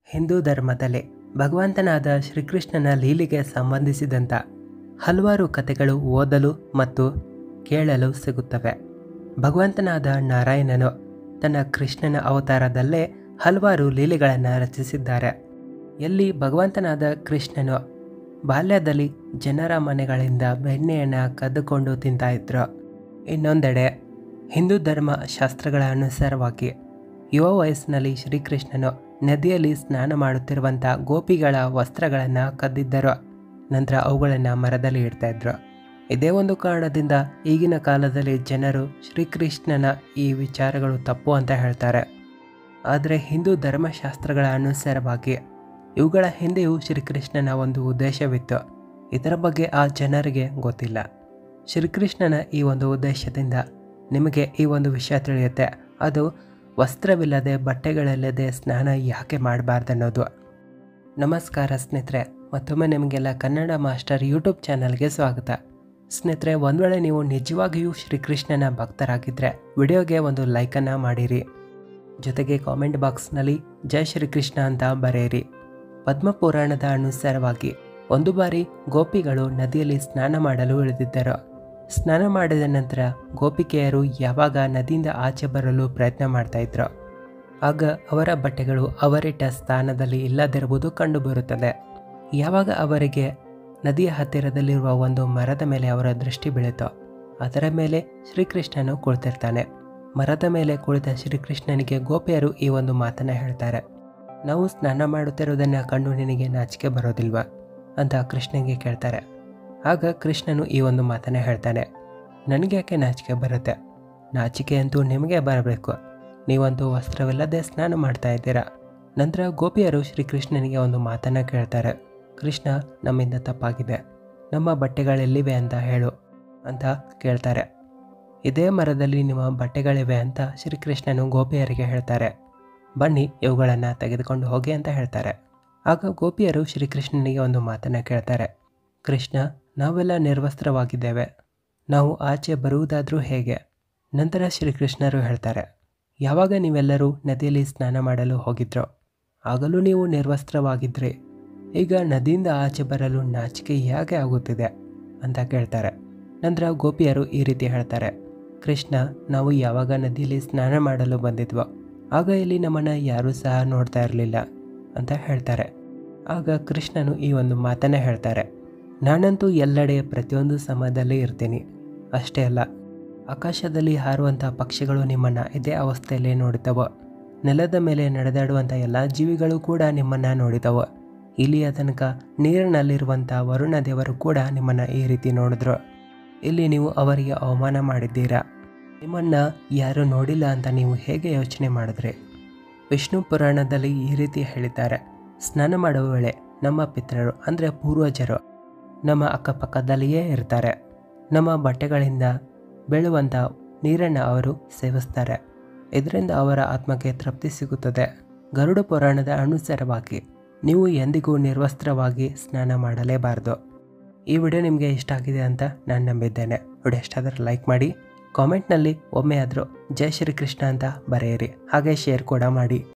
ಹಿಂದೂ ಧರ್ಮದಲ್ಲಿ ಭಗವಂತನಾದ ಶ್ರೀಕೃಷ್ಣನ ಲೀಲೆಗೆ ಸಂಬಂಧಿಸಿದಂಥ ಹಲವಾರು ಕಥೆಗಳು ಓದಲು ಮತ್ತು ಕೇಳಲು ಸಿಗುತ್ತವೆ ಭಗವಂತನಾದ ನಾರಾಯಣನು ತನ್ನ ಕೃಷ್ಣನ ಅವತಾರದಲ್ಲೇ ಹಲವಾರು ಲೀಲೆಗಳನ್ನು ರಚಿಸಿದ್ದಾರೆ ಎಲ್ಲಿ ಭಗವಂತನಾದ ಕೃಷ್ಣನು ಬಾಲ್ಯದಲ್ಲಿ ಜನರ ಮನೆಗಳಿಂದ ಬೆಣ್ಣೆಯನ್ನು ಕದ್ದುಕೊಂಡು ತಿಂತಾ ಇದ್ರು ಇನ್ನೊಂದೆಡೆ ಹಿಂದೂ ಧರ್ಮ ಶಾಸ್ತ್ರಗಳ ಅನುಸಾರವಾಗಿ ಯುವ ವಯಸ್ಸಿನಲ್ಲಿ ಶ್ರೀಕೃಷ್ಣನು ನದಿಯಲ್ಲಿ ಸ್ನಾನ ಮಾಡುತ್ತಿರುವಂಥ ಗೋಪಿಗಳ ವಸ್ತ್ರಗಳನ್ನು ಕದ್ದಿದ್ದರು ನಂತರ ಅವುಗಳನ್ನು ಮರದಲ್ಲಿ ಇಡ್ತಾ ಇದ್ರು ಇದೇ ಒಂದು ಕಾರಣದಿಂದ ಈಗಿನ ಕಾಲದಲ್ಲಿ ಜನರು ಶ್ರೀಕೃಷ್ಣನ ಈ ವಿಚಾರಗಳು ತಪ್ಪು ಅಂತ ಹೇಳ್ತಾರೆ ಆದರೆ ಹಿಂದೂ ಧರ್ಮಶಾಸ್ತ್ರಗಳ ಅನುಸಾರವಾಗಿ ಇವುಗಳ ಹಿಂದೆಯೂ ಶ್ರೀಕೃಷ್ಣನ ಒಂದು ಉದ್ದೇಶವಿತ್ತು ಇದರ ಬಗ್ಗೆ ಆ ಜನರಿಗೆ ಗೊತ್ತಿಲ್ಲ ಶ್ರೀಕೃಷ್ಣನ ಈ ಒಂದು ಉದ್ದೇಶದಿಂದ ನಿಮಗೆ ಈ ಒಂದು ವಿಷಯ ತಿಳಿಯುತ್ತೆ ಅದು ವಸ್ತ್ರವಿಲ್ಲದೆ ಬಟ್ಟೆಗಳಿಲ್ಲದೆ ಸ್ನಾನ ಯಾಕೆ ಮಾಡಬಾರ್ದನ್ನೋದು ನಮಸ್ಕಾರ ಸ್ನೇಹಿತರೆ ಮತ್ತೊಮ್ಮೆ ನಿಮಗೆಲ್ಲ ಕನ್ನಡ ಮಾಸ್ಟರ್ ಯೂಟ್ಯೂಬ್ ಚಾನಲ್ಗೆ ಸ್ವಾಗತ ಸ್ನೇಹಿತರೆ ಒಂದು ವೇಳೆ ನೀವು ನಿಜವಾಗಿಯೂ ಶ್ರೀಕೃಷ್ಣನ ಭಕ್ತರಾಗಿದ್ದರೆ ವಿಡಿಯೋಗೆ ಒಂದು ಲೈಕನ್ನು ಮಾಡಿರಿ ಜೊತೆಗೆ ಕಾಮೆಂಟ್ ಬಾಕ್ಸ್ನಲ್ಲಿ ಜೈ ಶ್ರೀಕೃಷ್ಣ ಅಂತ ಬರೆಯಿರಿ ಪದ್ಮಪುರಾಣದ ಅನುಸಾರವಾಗಿ ಒಂದು ಬಾರಿ ಗೋಪಿಗಳು ನದಿಯಲ್ಲಿ ಸ್ನಾನ ಮಾಡಲು ಇಳಿದಿದ್ದರು ಸ್ನಾನ ಮಾಡಿದ ನಂತರ ಗೋಪಿಕೆಯರು ಯಾವಾಗ ನದಿಯಿಂದ ಆಚೆ ಬರಲು ಪ್ರಯತ್ನ ಮಾಡ್ತಾ ಇದ್ರು ಆಗ ಅವರ ಬಟ್ಟೆಗಳು ಅವರಿಟ್ಟ ಸ್ಥಾನದಲ್ಲಿ ಇಲ್ಲದಿರುವುದು ಕಂಡುಬರುತ್ತದೆ ಯಾವಾಗ ಅವರಿಗೆ ನದಿಯ ಹತ್ತಿರದಲ್ಲಿರುವ ಒಂದು ಮರದ ಮೇಲೆ ಅವರ ದೃಷ್ಟಿ ಬೀಳಿತು ಅದರ ಮೇಲೆ ಶ್ರೀಕೃಷ್ಣನು ಕುಳಿತಿರ್ತಾನೆ ಮರದ ಮೇಲೆ ಕುಳಿತ ಶ್ರೀಕೃಷ್ಣನಿಗೆ ಗೋಪಿಯರು ಈ ಒಂದು ಮಾತನ್ನು ಹೇಳ್ತಾರೆ ನಾವು ಸ್ನಾನ ಮಾಡುತ್ತಿರುವುದನ್ನು ಕಂಡು ನಿನಗೆ ನಾಚಿಕೆ ಬರೋದಿಲ್ವಾ ಅಂತ ಕೃಷ್ಣನಿಗೆ ಕೇಳ್ತಾರೆ ಆಗ ಕೃಷ್ಣನು ಈ ಒಂದು ಮಾತನ್ನು ಹೇಳ್ತಾನೆ ನನಗೆ ಯಾಕೆ ನಾಚಿಕೆ ಬರುತ್ತೆ ನಾಚಿಕೆ ಅಂತೂ ನಿಮಗೆ ಬರಬೇಕು ನೀವಂತೂ ವಸ್ತ್ರವಿಲ್ಲದೆ ಸ್ನಾನ ಮಾಡ್ತಾ ಇದ್ದೀರಾ ನಂತರ ಗೋಪಿಯರು ಶ್ರೀಕೃಷ್ಣನಿಗೆ ಒಂದು ಮಾತನ್ನು ಕೇಳ್ತಾರೆ ಕೃಷ್ಣ ನಮ್ಮಿಂದ ತಪ್ಪಾಗಿದೆ ನಮ್ಮ ಬಟ್ಟೆಗಳೆಲ್ಲಿವೆ ಅಂತ ಹೇಳು ಅಂತ ಕೇಳ್ತಾರೆ ಇದೇ ಮರದಲ್ಲಿ ನಿಮ್ಮ ಬಟ್ಟೆಗಳಿವೆ ಅಂತ ಶ್ರೀಕೃಷ್ಣನು ಗೋಪಿಯರಿಗೆ ಹೇಳ್ತಾರೆ ಬನ್ನಿ ಇವುಗಳನ್ನು ತೆಗೆದುಕೊಂಡು ಹೋಗಿ ಅಂತ ಹೇಳ್ತಾರೆ ಆಗ ಗೋಪಿಯರು ಶ್ರೀಕೃಷ್ಣನಿಗೆ ಒಂದು ಮಾತನ್ನು ಕೇಳ್ತಾರೆ ಕೃಷ್ಣ ನಾವೆಲ್ಲ ನಿರ್ವಸ್ತ್ರವಾಗಿದ್ದೇವೆ ನಾವು ಆಚೆ ಬರುವುದಾದರೂ ಹೇಗೆ ನಂತರ ಶ್ರೀಕೃಷ್ಣರು ಹೇಳ್ತಾರೆ ಯಾವಾಗ ನೀವೆಲ್ಲರೂ ನದಿಯಲ್ಲಿ ಸ್ನಾನ ಮಾಡಲು ಹೋಗಿದ್ರೋ ಆಗಲೂ ನೀವು ನಿರ್ವಸ್ತ್ರವಾಗಿದ್ರಿ ಈಗ ನದಿಯಿಂದ ಆಚೆ ಬರಲು ನಾಚಿಕೆ ಹೇಗೆ ಆಗುತ್ತಿದೆ ಅಂತ ಕೇಳ್ತಾರೆ ನಂತರ ಗೋಪಿಯರು ಈ ರೀತಿ ಹೇಳ್ತಾರೆ ಕೃಷ್ಣ ನಾವು ಯಾವಾಗ ನದಿಯಲ್ಲಿ ಸ್ನಾನ ಮಾಡಲು ಬಂದಿದ್ವೋ ಆಗ ಇಲ್ಲಿ ನಮ್ಮನ್ನು ಯಾರೂ ಸಹ ನೋಡ್ತಾ ಇರಲಿಲ್ಲ ಅಂತ ಹೇಳ್ತಾರೆ ಆಗ ಕೃಷ್ಣನು ಈ ಒಂದು ಮಾತನ್ನೇ ಹೇಳ್ತಾರೆ ನಾನಂತೂ ಎಲ್ಲೆಡೆ ಪ್ರತಿಯೊಂದು ಸಮಯದಲ್ಲಿ ಇರ್ತೀನಿ ಅಷ್ಟೇ ಅಲ್ಲ ಆಕಾಶದಲ್ಲಿ ಹಾರುವಂಥ ಪಕ್ಷಿಗಳು ನಿಮ್ಮನ್ನು ಇದೇ ಅವಸ್ಥೆಯಲ್ಲಿ ನೋಡಿದವು ನೆಲದ ಮೇಲೆ ನಡೆದಾಡುವಂಥ ಎಲ್ಲ ಜೀವಿಗಳು ಕೂಡ ನಿಮ್ಮನ್ನು ನೋಡಿದವು ಇಲ್ಲಿಯ ತನಕ ನೀರಿನಲ್ಲಿರುವಂಥ ವರುಣ ದೇವರು ಕೂಡ ನಿಮ್ಮನ್ನು ಈ ರೀತಿ ನೋಡಿದ್ರು ಇಲ್ಲಿ ನೀವು ಅವರಿಗೆ ಅವಮಾನ ಮಾಡಿದ್ದೀರಾ ನಿಮ್ಮನ್ನು ಯಾರು ನೋಡಿಲ್ಲ ಅಂತ ನೀವು ಹೇಗೆ ಯೋಚನೆ ಮಾಡಿದ್ರಿ ವಿಷ್ಣು ಪುರಾಣದಲ್ಲಿ ಈ ರೀತಿ ಹೇಳಿದ್ದಾರೆ ಸ್ನಾನ ಮಾಡುವ ವೇಳೆ ನಮ್ಮ ಪಿತೃರು ಅಂದರೆ ಪೂರ್ವಜರು ನಮ್ಮ ಅಕ್ಕಪಕ್ಕದಲ್ಲಿಯೇ ಇರ್ತಾರೆ ನಮ್ಮ ಬಟ್ಟೆಗಳಿಂದ ಬೀಳುವಂಥ ನೀರನ್ನು ಅವರು ಸೇವಿಸ್ತಾರೆ ಇದರಿಂದ ಅವರ ಆತ್ಮಕ್ಕೆ ತೃಪ್ತಿ ಸಿಗುತ್ತದೆ ಗರುಡ ಪುರಾಣದ ಅನುಸಾರವಾಗಿ ನೀವು ಎಂದಿಗೂ ನಿರ್ವಸ್ತ್ರವಾಗಿ ಸ್ನಾನ ಮಾಡಲೇಬಾರದು ಈ ವಿಡಿಯೋ ನಿಮಗೆ ಇಷ್ಟ ಆಗಿದೆ ಅಂತ ನಾನು ನಂಬಿದ್ದೇನೆ ವಿಡಿಯೋ ಇಷ್ಟ ಆದರೆ ಲೈಕ್ ಮಾಡಿ ಕಾಮೆಂಟ್ನಲ್ಲಿ ಒಮ್ಮೆ ಆದರೂ ಜೈ ಶ್ರೀಕೃಷ್ಣ ಅಂತ ಬರೆಯಿರಿ ಹಾಗೆ ಶೇರ್ ಕೂಡ ಮಾಡಿ